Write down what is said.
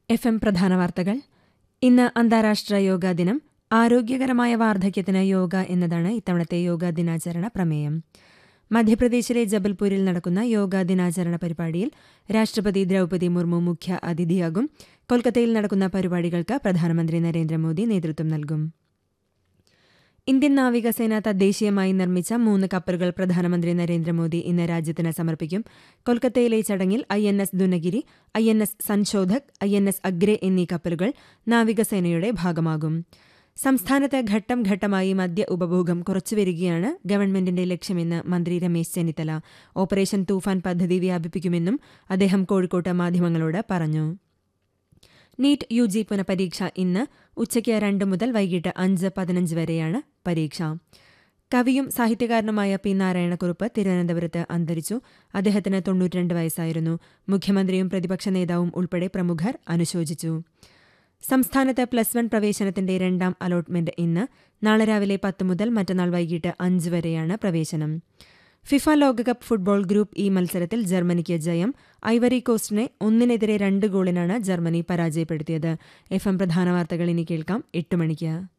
F M പ്രധാന വാർത്തകൾ ഇന്ന് അന്താരാഷ്ട്ര യോഗാ ദിനം ആരോഗ്യകരമായ വാർദ്ധക്യത്തിന് യോഗ എന്നതാണ് ഇത്തവണത്തെ യോഗാ ദിനാചരണ പ്രമേയം മധ്യപ്രദേശിലെ ജബൽപൂരിൽ നടക്കുന്ന യോഗാ ദിനാചരണ പരിപാടിയിൽ രാഷ്ട്രപതി ദ്രൗപദി മുർമു മുഖ്യ അതിഥിയാകും കൊൽക്കത്തയിൽ നടക്കുന്ന പരിപാടികൾക്ക് പ്രധാനമന്ത്രി നരേന്ദ്രമോദി നേതൃത്വം നൽകും ഇന്ത്യൻ നാവികസേന തദ്ദേശീയമായി നിർമ്മിച്ച മൂന്ന് കപ്പലുകൾ പ്രധാനമന്ത്രി നരേന്ദ്രമോദി ഇന്ന് രാജ്യത്തിന് സമർപ്പിക്കും കൊൽക്കത്തയിലെ ചടങ്ങിൽ I N S Dunagiri I N S Sanshodhak I N S Agray എന്നീ കപ്പലുകൾ നാവികസേനയുടെ ഭാഗമാകും സംസ്ഥാനത്ത് ഘട്ടം ഘട്ടമായി മദ്യ ഉപഭോഗം കുറച്ചുവരികയാണ് ഗവൺമെന്റിന്റെ ലക്ഷ്യമെന്ന് മന്ത്രി രമേശ് ചെന്നിത്തല ഓപ്പറേഷൻ തൂഫാൻ പദ്ധതി വ്യാപിപ്പിക്കുമെന്നും അദ്ദേഹം കോഴിക്കോട്ട് മാധ്യമങ്ങളോട് പറഞ്ഞു നീറ്റ് യു ജി പുനഃപരീക്ഷ ഇന്ന് ഉച്ചയ്ക്ക് രണ്ട് മുതൽ വൈകിട്ട് അഞ്ച് പതിനഞ്ച് വരെയാണ് പരീക്ഷ കവിയും സാഹിത്യകാരനുമായ പി നാരായണക്കുറുപ്പ് തിരുവനന്തപുരത്ത് അന്തരിച്ചു അദ്ദേഹത്തിന് തൊണ്ണൂറ്റിരണ്ട് വയസ്സായിരുന്നു മുഖ്യമന്ത്രിയും പ്രതിപക്ഷ നേതാവും ഉൾപ്പെടെ പ്രമുഖർ അനുശോചിച്ചു സംസ്ഥാനത്ത് പ്ലസ് വൺ പ്രവേശനത്തിന്റെ രണ്ടാം അലോട്ട്മെന്റ് ഇന്ന് നാളെ രാവിലെ പത്ത് മുതൽ മറ്റന്നാൾ വൈകിട്ട് അഞ്ച് വരെയാണ് പ്രവേശനം ഫിഫ ലോകകപ്പ് ഫുട്ബോൾ ഗ്രൂപ്പ് ഇ മത്സരത്തിൽ ജർമ്മനിക്ക് ജയം ഐവറി കോസ്റ്റിനെ ഒന്നിനെതിരെ രണ്ട് ഗോളിനാണ് ജർമ്മനി പരാജയപ്പെടുത്തിയത് എഫ് എം പ്രധാന വാർത്തകൾ ഇനി കേൾക്കാം എട്ട് മണിക്ക്